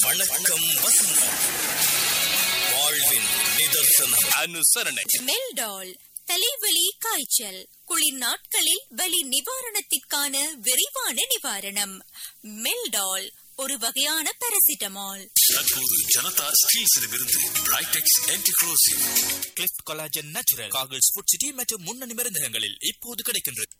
வணக்கம் வசந்தம் வாழ்வின் நிதர்சனம் அனுசரணை மெல்டால் தலைவலி காய்ச்சல் குளிர் நாட்களில் வலி நிவாரணத்திற்கான விரைவான நிவாரணம் மெல்டால் ஒரு வகையான பாராசிட்டமால் தற்போது ஜனதா ஸ்டீல்ஸிடமிருந்து பிரைடெக்ஸ் ஆன்டிக்ரோசிவ் கிளிஃப் கொலாஜன் நேச்சுரல் காகிள்ஸ் ஃபுட் சிட்டி மற்றும் முன்னணி மருந்தகங்களில் இப்போது கிடைக்கின்றது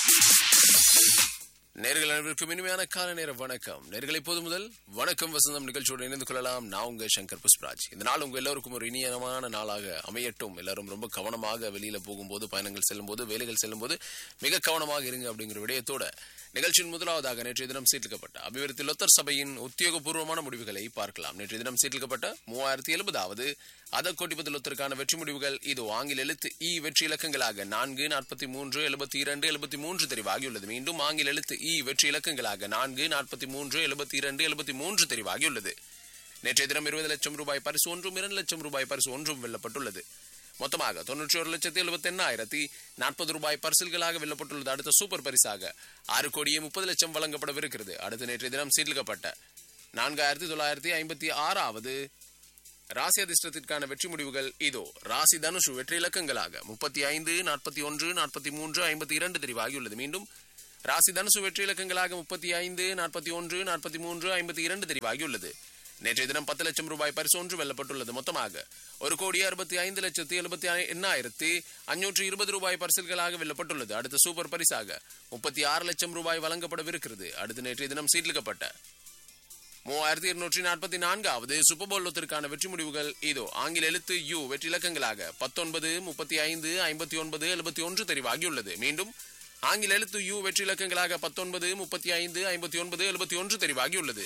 நேர்கள் அனைவருக்கும் இனிமையான கால நேர வணக்கம் நேர்கள் இப்போது முதல் வணக்கம் வசந்தம் நிகழ்ச்சியோடு இணைந்து கொள்ளலாம் நான் உங்க சங்கர் புஷ்பராஜ் இந்த நாள் உங்க எல்லோருக்கும் ஒரு இனியமான நாளாக அமையட்டும் எல்லாரும் ரொம்ப கவனமாக வெளியில போகும்போது பயணங்கள் செல்லும்போது வேலைகள் செல்லும்போது மிக கவனமாக இருங்க அப்படிங்கிற விடயத்தோட நிகழ்ச்சியின் முதலாவதாக நேற்றைய தினம் சீர்லிக்கப்பட்ட அபிவிருத்தி லொத்தர் சபையின் உத்தியோகபூர்வமான முடிவுகளை பார்க்கலாம் நேற்றைய தினம் சீர்லிக்கப்பட்ட மூவாயிரத்தி எழுபதாவது அத கோட்டிபதி லொத்தருக்கான வெற்றி முடிவுகள் இது ஆங்கில எழுத்து இ வெற்றி இலக்கங்களாக நான்கு நாற்பத்தி மூன்று எழுபத்தி இரண்டு எழுபத்தி மூன்று தெரிவாகியுள்ளது மீண்டும் ஆங்கில எழுத்து இ வெற்றி இலக்கங்களாக நான்கு நாற்பத்தி மூன்று எழுபத்தி இரண்டு எழுபத்தி மூன்று தெரிவாகியுள்ளது நேற்றைய தினம் இருபது லட்சம் ரூபாய் பரிசு ஒன்றும் இரண்டு லட்சம் ரூபாய் பரிசு ஒன்றும் வெல்லப்பட்டுள்ளது மொத்தமாக தொன்னூற்றி ஒரு லட்சத்தி எழுபத்தி எண்ணாயிரத்தி நாற்பது ரூபாய் பரிசில்களாக வெல்லப்பட்டுள்ளது அடுத்த சூப்பர் பரிசாக ஆறு கோடியே முப்பது லட்சம் வழங்கப்படவிருக்கிறது அடுத்த நேற்றைய தினம் சீர்லிக்கப்பட்ட நான்காயிரத்தி தொள்ளாயிரத்தி ஐம்பத்தி ஆறாவது ராசி அதிர்ஷ்டத்திற்கான வெற்றி முடிவுகள் இதோ ராசி தனுஷு வெற்றி இலக்கங்களாக முப்பத்தி ஐந்து நாற்பத்தி ஒன்று நாற்பத்தி மூன்று ஐம்பத்தி இரண்டு தெரிவாகியுள்ளது மீண்டும் ராசி தனுசு வெற்றி இலக்கங்களாக முப்பத்தி ஐந்து நாற்பத்தி ஒன்று நாற்பத்தி மூன்று ஐம்பத்தி இரண்டு தெரிவாகியுள்ளது நேற்றைய தினம் பத்து லட்சம் ரூபாய் பரிசு ஒன்று வெல்லப்பட்டுள்ளது மொத்தமாக ஒரு கோடி அறுபத்தி ஐந்து லட்சத்தி எழுபத்தி எண்ணாயிரத்தி அஞ்சூற்று இருபது ரூபாய் பரிசில்களாக வெல்லப்பட்டுள்ளது அடுத்த சூப்பர் பரிசாக முப்பத்தி ஆறு லட்சம் ரூபாய் வழங்கப்படவிருக்கிறது அடுத்து நேற்றைய தினம் சீட்லிக்கப்பட்ட மூவாயிரத்தி இருநூற்றி நாற்பத்தி நான்காவது சூப்பர் போல் லொத்திற்கான வெற்றி முடிவுகள் இதோ ஆங்கில எழுத்து யு வெற்றி இலக்கங்களாக பத்தொன்பது முப்பத்தி ஐந்து ஐம்பத்தி ஒன்பது எழுபத்தி ஒன்று தெரிவாகியுள்ளது மீண்டும் ஆங்கில எழுத்து யு வெற்றி இலக்கங்களாக பத்தொன்பது முப்பத்தி ஐந்து ஐம்பத்தி ஒன்பது எழுபத்தி ஒன்று தெரிவாகியுள்ளது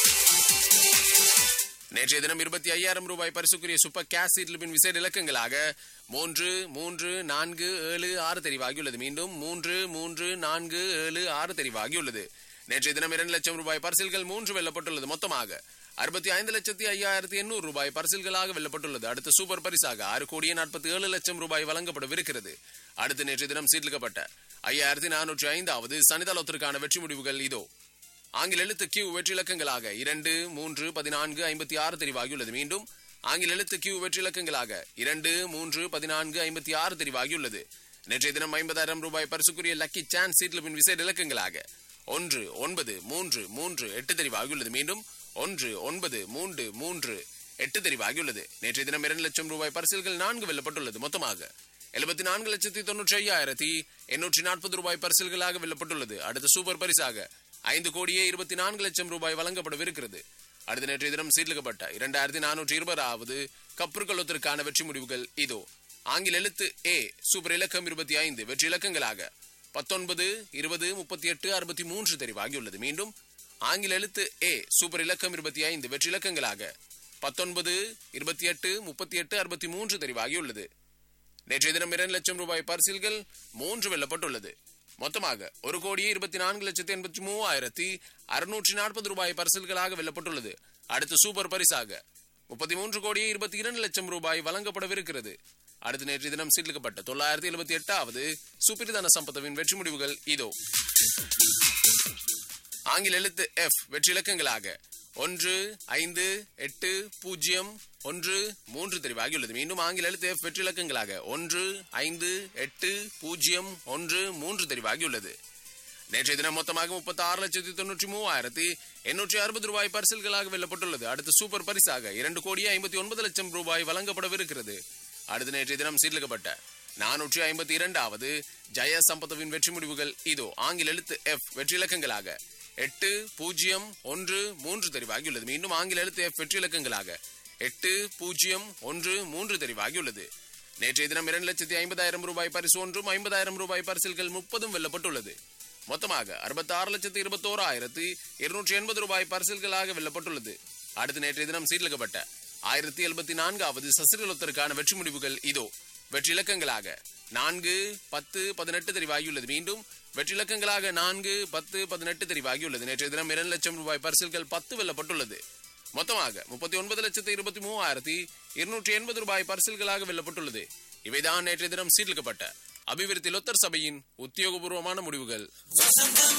நேற்றைய தினம் இருபத்தி ஐயாயிரம் ரூபாய் பரிசுக்குரிய சூப்பர் கேஸ் சீட்லிபின் விசேட இலக்கங்களாக மூன்று மூன்று நான்கு ஏழு ஆறு தெரிவாகியுள்ளது மீண்டும் மூன்று மூன்று நான்கு ஏழு ஆறு தெரிவாகியுள்ளது நேற்றைய தினம் இரண்டு லட்சம் ரூபாய் பரிசில்கள் மூன்று வெல்லப்பட்டுள்ளது மொத்தமாக அறுபத்தி ஐந்து லட்சத்தி ஐயாயிரத்தி எண்ணூறு ரூபாய் பரிசில்களாக வெல்லப்பட்டுள்ளது அடுத்த சூப்பர் பரிசாக ஆறு கோடியே நாற்பத்தி ஏழு லட்சம் ரூபாய் வழங்கப்படவிருக்கிறது அடுத்து நேற்றைய தினம் சீட்லிக்கப்பட்ட ஐயாயிரத்தி நானூற்றி ஐந்தாவது சனிதளத்திற்கான வெற்றி முடிவுகள் இதோ ஆங்கில எழுத்து கியூ வெற்றி இலக்கங்களாக இரண்டு மூன்று பதினான்கு ஐம்பத்தி ஆறு தெரிவாகியுள்ளது மீண்டும் ஆங்கில எழுத்து கியூ வெற்றி இலக்கங்களாக இரண்டு மூன்று பதினான்கு ஐம்பத்தி ஆறு தெரிவாகியுள்ளது நேற்றைய தினம் ஐம்பதாயிரம் ரூபாய் பரிசுக்குரிய லக்கி சான்ஸ் சீட்லிபின் விசேட இலக்கங்களாக ஒன்று ஒன்பது மூன்று மூன்று எட்டு தெரிவாகியுள்ளது மீண்டும் ஒன்று ஒன்பது மூன்று மூன்று எட்டு தெரிவாகியுள்ளது நேற்றைய தினம் இரண்டு லட்சம் ரூபாய் பரிசில்கள் நான்கு வெல்லப்பட்டுள்ளது மொத்தமாக எழுபத்தி நான்கு லட்சத்தி தொன்னூற்றி ஐயாயிரத்தி எண்ணூற்றி நாற்பது ரூபாய் பரிசில்களாக வெல்லப்பட்டுள்ளது அடுத்த சூப்பர் பரிசாக ஐந்து கோடியே இருபத்தி நான்கு லட்சம் ரூபாய் வழங்கப்படவிருக்கிறது அடுத்த நேற்றைய தினம் சீர்லிக்கப்பட்ட இரண்டாயிரத்தி நானூற்றி இருபதாவது கப்பற்கொள்ளத்திற்கான வெற்றி முடிவுகள் இதோ ஆங்கில எழுத்து ஏ சூப்பர் இலக்கம் இருபத்தி ஐந்து வெற்றி இலக்கங்களாக பத்தொன்பது இருபது முப்பத்தி எட்டு அறுபத்தி மூன்று தெரிவாகியுள்ளது மீண்டும் ஆங்கில எழுத்து ஏ சூப்பர் இலக்கம் இருபத்தி ஐந்து வெற்றி இலக்கங்களாக பத்தொன்பது இருபத்தி எட்டு முப்பத்தி எட்டு அறுபத்தி மூன்று தெரிவாகியுள்ளது நேற்றைய தினம் இரண்டு லட்சம் ரூபாய் பரிசில்கள் மூன்று வெல்லப்பட்டுள்ளது மொத்தமாக ஒரு கோடியே இருபத்தி நான்கு லட்சத்தி எண்பத்தி மூவாயிரத்தி அறுநூற்றி நாற்பது ரூபாய் பரிசில்களாக வெல்லப்பட்டுள்ளது அடுத்த சூப்பர் பரிசாக முப்பத்தி மூன்று கோடியே இருபத்தி இரண்டு லட்சம் ரூபாய் வழங்கப்படவிருக்கிறது அடுத்த நேற்றைய தினம் சீர்லிக்கப்பட்ட தொள்ளாயிரத்தி எழுபத்தி எட்டாவது சுப்பிரதான சம்பத்தவின் வெற்றி முடிவுகள் இதோ ஆங்கில எழுத்து எஃப் வெற்றி இலக்கங்களாக ஒன்று ஐந்து எட்டு பூஜ்ஜியம் ஒன்று மூன்று தெரிவாகியுள்ளது மீண்டும் ஆங்கில எழுத்து எஃப் வெற்றி இலக்கங்களாக ஒன்று ஐந்து எட்டு பூஜ்ஜியம் ஒன்று மூன்று தெரிவாகியுள்ளது நேற்றைய தினம் மொத்தமாக முப்பத்தி ஆறு லட்சத்தி தொண்ணூற்றி மூவாயிரத்தி எண்ணூற்றி அறுபது ரூபாய் பரிசில்களாக வெல்லப்பட்டுள்ளது அடுத்த சூப்பர் பரிசாக இரண்டு கோடியே ஐம்பத்தி ஒன்பது லட்சம் ரூபாய் வழங்கப்படவிருக்கிறது அடுத்த நேற்றைய தினம் சீர்லிக்கப்பட்ட நானூற்றி ஐம்பத்தி இரண்டாவது ஜெய சம்பத்துவின் வெற்றி முடிவுகள் இதோ ஆங்கில எழுத்து எஃப் வெற்றி இலக்கங்களாக எட்டு பூஜ்ஜியம் ஒன்று மூன்று தெரிவாகியுள்ளது மீண்டும் ஆங்கில எழுத்து எஃப் வெற்றி இலக்கங்களாக எட்டு பூஜ்ஜியம் ஒன்று மூன்று தெரிவாகியுள்ளது நேற்றைய தினம் இரண்டு லட்சத்தி ஐம்பதாயிரம் ரூபாய் பரிசு ஒன்றும் ஐம்பதாயிரம் ரூபாய் பரிசில்கள் முப்பதும் வெல்லப்பட்டுள்ளது மொத்தமாக அறுபத்தி ஆறு லட்சத்தி இருபத்தோராயிரத்தி இருநூற்றி எண்பது ரூபாய் பரிசில்களாக வெல்லப்பட்டுள்ளது அடுத்து நேற்றைய தினம் சீர்லிக்கப்பட்ட ஆயிரத்தி எழுபத்தி நான்காவது சசிரலத்திற்கான வெற்றி முடிவுகள் இதோ வெற்றி இலக்கங்களாக நான்கு பத்து பதினெட்டு தெரிவாகியுள்ளது மீண்டும் வெற்றி இலக்கங்களாக நான்கு பத்து பதினெட்டு தெரிவாகியுள்ளது நேற்றைய தினம் இரண்டு லட்சம் ரூபாய் பரிசில்கள் பத்து வெல்லப்பட்டுள்ளது மொத்தமாக முப்பத்தி ஒன்பது லட்சத்தி இருபத்தி மூவாயிரத்தி இருநூற்றி எண்பது ரூபாய் பரிசில்களாக வெல்லப்பட்டுள்ளது இவைதான் நேற்றைய தினம் சீர்லிக்கப்பட்ட அபிவிருத்தி லொத்தர் சபையின் உத்தியோகபூர்வமான முடிவுகள்